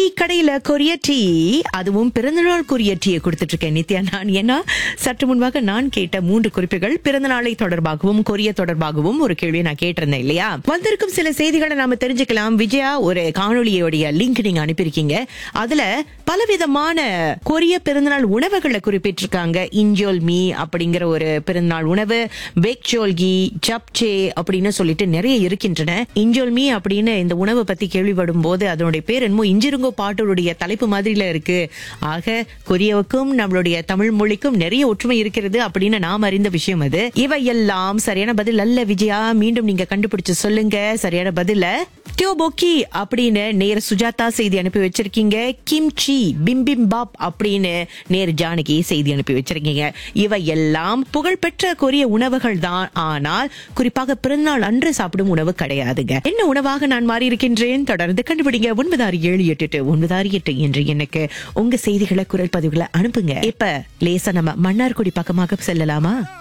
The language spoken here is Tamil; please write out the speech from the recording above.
கடையில கொரிய டீ அதுவும் பிறந்தநாள் கொரிய டீயை கொடுத்துட்டு இருக்கேன் நித்யா நான் ஏன்னா சற்று முன்பாக நான் கேட்ட மூன்று குறிப்புகள் பிறந்தநாளை தொடர்பாகவும் கொரிய தொடர்பாகவும் ஒரு கேள்வியை நான் கேட்டிருந்தேன் இல்லையா வந்திருக்கும் சில செய்திகளை நாம தெரிஞ்சுக்கலாம் விஜயா ஒரு காணொளியோடைய லிங்க் நீங்க அனுப்பியிருக்கீங்க அதுல பலவிதமான கொரிய பிறந்தநாள் உணவுகளை குறிப்பிட்டிருக்காங்க இன்ஜோல் மீ அப்படிங்கிற ஒரு பிறந்தநாள் உணவு பேக்சோல்கி ஜப்சே அப்படின்னு சொல்லிட்டு நிறைய இருக்கின்றன இன்ஜோல் மீ அப்படின்னு இந்த உணவை பத்தி கேள்விப்படும் போது அதனுடைய பேர் என்னமோ இஞ்சிருங்கோ பாட்டோடைய தலைப்பு மாதிரில இருக்கு ஆக கொரியாவுக்கும் நம்மளுடைய தமிழ் மொழிக்கும் நிறைய ஒற்றுமை இருக்கிறது அப்படின்னு நாம் அறிந்த விஷயம் அது இவையெல்லாம் சரியான பதில் அல்ல விஜயா மீண்டும் நீங்க கண்டுபிடிச்சு சொல்லுங்க சரியான பதில டியோபோக்கி அப்படின்னு நேர் சுஜாதா செய்தி அனுப்பி வச்சிருக்கீங்க கிம்ச்சி பிம்பிம் பாப் அப்படின்னு நேர் ஜானகி செய்தி அனுப்பி வச்சிருக்கீங்க இவை எல்லாம் புகழ்பெற்ற கொரிய உணவுகள் தான் ஆனால் குறிப்பாக பிறந்தநாள் அன்று சாப்பிடும் உணவு கிடையாதுங்க என்ன உணவாக நான் மாறி இருக்கின்றேன் தொடர்ந்து கண்டுபிடிங்க ஒன்பது ஆறு ஏழு எட்டு எட்டு ஒன்பது ஆறு எட்டு என்று எனக்கு உங்க செய்திகளை குரல் பதிவுகளை அனுப்புங்க இப்ப லேசா நம்ம மன்னார்குடி பக்கமாக செல்லலாமா